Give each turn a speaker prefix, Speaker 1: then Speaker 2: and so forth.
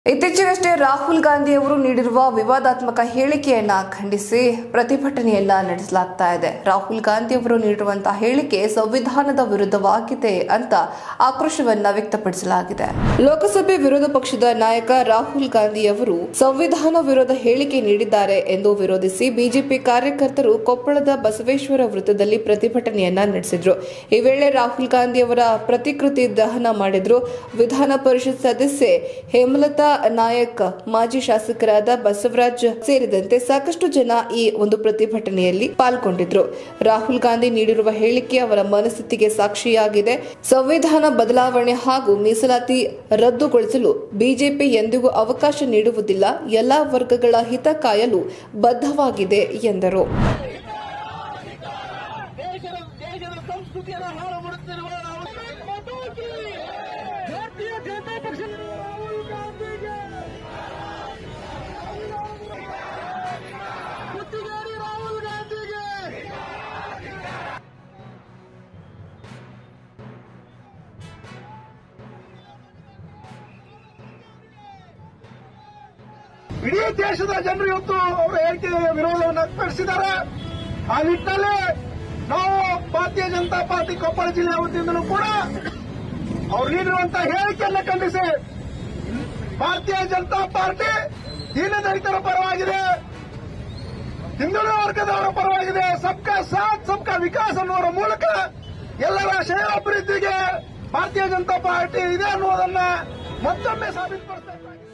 Speaker 1: ಇತ್ತೀಚೆಗಷ್ಟೇ ರಾಹುಲ್ ಗಾಂಧಿ ಅವರು ನೀಡಿರುವ ವಿವಾದಾತ್ಮಕ ಹೇಳಿಕೆಯನ್ನ ಖಂಡಿಸಿ ಪ್ರತಿಭಟನೆಯನ್ನ ನಡೆಸಲಾಗ್ತಾ ಇದೆ ರಾಹುಲ್ ಗಾಂಧಿ ಅವರು ನೀಡಿರುವಂತಹ ಹೇಳಿಕೆ ಸಂವಿಧಾನದ ವಿರುದ್ಧವಾಗಿದೆ ಅಂತ ಆಕ್ರೋಶವನ್ನ ವ್ಯಕ್ತಪಡಿಸಲಾಗಿದೆ ಲೋಕಸಭೆ ವಿರೋಧ ಪಕ್ಷದ ನಾಯಕ ರಾಹುಲ್ ಗಾಂಧಿ ಅವರು ಸಂವಿಧಾನ ವಿರೋಧ ಹೇಳಿಕೆ ನೀಡಿದ್ದಾರೆ ಎಂದು ವಿರೋಧಿಸಿ ಬಿಜೆಪಿ ಕಾರ್ಯಕರ್ತರು ಕೊಪ್ಪಳದ ಬಸವೇಶ್ವರ ವೃತ್ತದಲ್ಲಿ ಪ್ರತಿಭಟನೆಯನ್ನ ನಡೆಸಿದ್ರು ಈ ವೇಳೆ ರಾಹುಲ್ ಗಾಂಧಿ ಅವರ ಪ್ರತಿಕೃತಿ ದಹನ ಮಾಡಿದ್ರು ವಿಧಾನ ಪರಿಷತ್ ಸದಸ್ಯೆ ಹೇಮಲತಾ ನಾಯಕ್ ಮಾಜಿ ಶಾಸಕರಾದ ಬಸವರಾಜ್ ಸೇರಿದಂತೆ ಸಾಕಷ್ಟು ಜನ ಈ ಒಂದು ಪ್ರತಿಭಟನೆಯಲ್ಲಿ ಪಾಲ್ಗೊಂಡಿದ್ರು ರಾಹುಲ್ ಗಾಂಧಿ ನೀಡಿರುವ ಹೇಳಿಕೆ ಅವರ ಮನಸ್ಥಿತಿಗೆ ಸಾಕ್ಷಿಯಾಗಿದೆ ಸಂವಿಧಾನ ಬದಲಾವಣೆ ಹಾಗೂ ಮೀಸಲಾತಿ ರದ್ದುಗೊಳಿಸಲು ಬಿಜೆಪಿ ಎಂದಿಗೂ ಅವಕಾಶ ನೀಡುವುದಿಲ್ಲ ಎಲ್ಲಾ ವರ್ಗಗಳ ಹಿತ ಕಾಯಲು ಬದ್ಧವಾಗಿದೆ ಎಂದರು
Speaker 2: ದೇಶದ ದೇಶದ ಸಂಸ್ಕೃತಿಯನ್ನು ಹಾಳು ಮಾಡುತ್ತಿರುವ ರಾಹುಲ್ ಗಾಂಧಿ ಭಾರತೀಯ ಜನತಾ ಪಕ್ಷದ ರಾಹುಲ್ ಗಾಂಧಿಗೆ ಗುತ್ತಿಗೆಯಾಡಿ ರಾಹುಲ್ ಗಾಂಧಿಗೆ ಇಡೀ ದೇಶದ ಜನರು ಇವತ್ತು ಅವರ ಹೇಳಿಕೆಗೆ ವಿರೋಧವನ್ನು ವ್ಯಕ್ತಪಡಿಸಿದ್ದಾರೆ ಆ ನಿಟ್ಟಿನಲ್ಲಿ ನಾವು ಭಾರತೀಯ ಜನತಾ ಪಾರ್ಟಿ ಕೊಪ್ಪಳ ಜಿಲ್ಲೆಯ ವತಿಯಿಂದಲೂ ಕೂಡ ಅವ್ರು ನೀಡಿರುವಂತಹ ಹೇಳಿಕೆಯನ್ನು ಖಂಡಿಸಿ ಭಾರತೀಯ ಜನತಾ ಪಾರ್ಟಿ ದೀನದಲಿತರ ಪರವಾಗಿದೆ ಹಿಂದುಳಿದ ವರ್ಗದವರ ಪರವಾಗಿದೆ ಸಬ್ಕಾ ಸಾಥ್ ಸಬ್ಕಾ ವಿಕಾಸ್ ಅನ್ನುವರ ಮೂಲಕ ಎಲ್ಲರ ಶ್ರೇಯಾಭಿವೃದ್ಧಿಗೆ ಭಾರತೀಯ ಜನತಾ ಪಾರ್ಟಿ ಇದೆ ಅನ್ನುವುದನ್ನ ಮತ್ತೊಮ್ಮೆ ಸಾಬೀತುಪಡಿಸಬೇಕಾಗಿದೆ